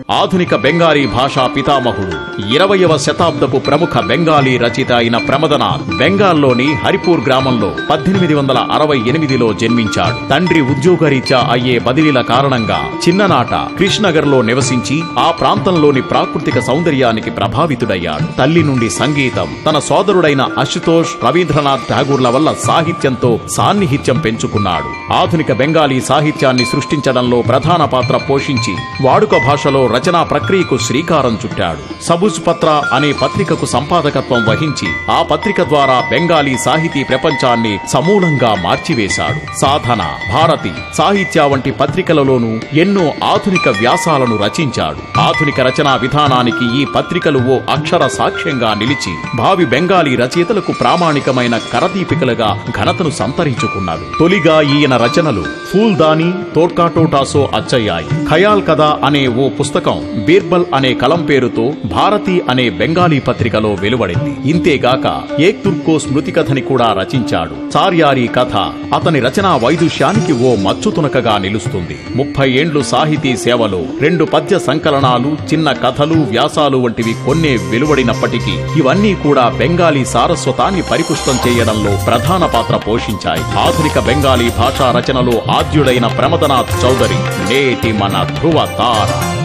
ఆధునిక బెంగాలీ భాషా పితామహుడు ఇరవయవ శతాబ్దపు ప్రముఖ బెంగాలీ రచయిత అయిన ప్రమదనాథ్ బెంగాల్లోని హరిపూర్ గ్రామంలో పద్దెనిమిది వందల అరవై ఎనిమిదిలో జన్మించాడు తండ్రి ఉద్యోగరీత్యా అయ్యే బదిలీల కారణంగా చిన్ననాట కృష్ణగర్ లో నివసించి ఆ ప్రాంతంలోని ప్రాకృతిక సౌందర్యానికి ప్రభావితుడయ్యాడు తల్లి నుండి సంగీతం తన సోదరుడైన అశుతోష్ రవీంద్రనాథ్ ఠాగూర్ల వల్ల సాహిత్యంతో సాన్నిహిత్యం పెంచుకున్నాడు ఆధునిక బెంగాలీ సాహిత్యాన్ని సృష్టించడంలో ప్రధాన పాత్ర పోషించి వాడుక భాషలో రచనా ప్రక్రియకు శ్రీకారం చుట్టాడు సబుజ్ పత్ర అనే పత్రికకు సంపాదకత్వం వహించి ఆ పత్రిక ద్వారా బెంగాలీ సాహితీ ప్రపంచాన్ని సమూలంగా మార్చివేశాడు సాధన భారతి సాహిత్య వంటి పత్రికలలోనూ ఎన్నో ఆధునిక వ్యాసాలను రచించాడు ఆధునిక రచనా విధానానికి ఈ పత్రికలు ఓ అక్షర సాక్ష్యంగా నిలిచి భావి బెంగాలీ రచయితలకు ప్రామాణికమైన కరదీపికలుగా ఘనతను సంతరించుకున్నవి తొలిగా ఈయన రచనలు ఫూల్దాని తోడ్కాటోటాసో అచ్చయ్యాయి ఖయాల్ కథ అనే ఓ పుస్తకం బీర్బల్ అనే కలం పేరుతో భారతి అనే బెంగాలీ పత్రికలో వెలువడింది ఇంతేగాక ఏక్ తుర్కో స్మృతి కథని కూడా రచించాడు చార్యారి కథ అతని రచనా వైదుష్యానికి ఓ మచ్చుతునకగా నిలుస్తుంది ముప్పై ఏండ్లు సాహితీ సేవలో రెండు పద్య సంకలనాలు చిన్న కథలు వ్యాసాలు వంటివి కొన్నే వెలువడినప్పటికీ ఇవన్నీ కూడా బెంగాలీ సారస్వతాన్ని పరిపుష్టం చేయడంలో ప్రధాన పాత్ర పోషించాయి ఆధునిక బెంగాలీ భాషా రచనలో ఆద్యుడైన ప్రమదనాథ్ చౌదరి నేటి మన ధృవ తార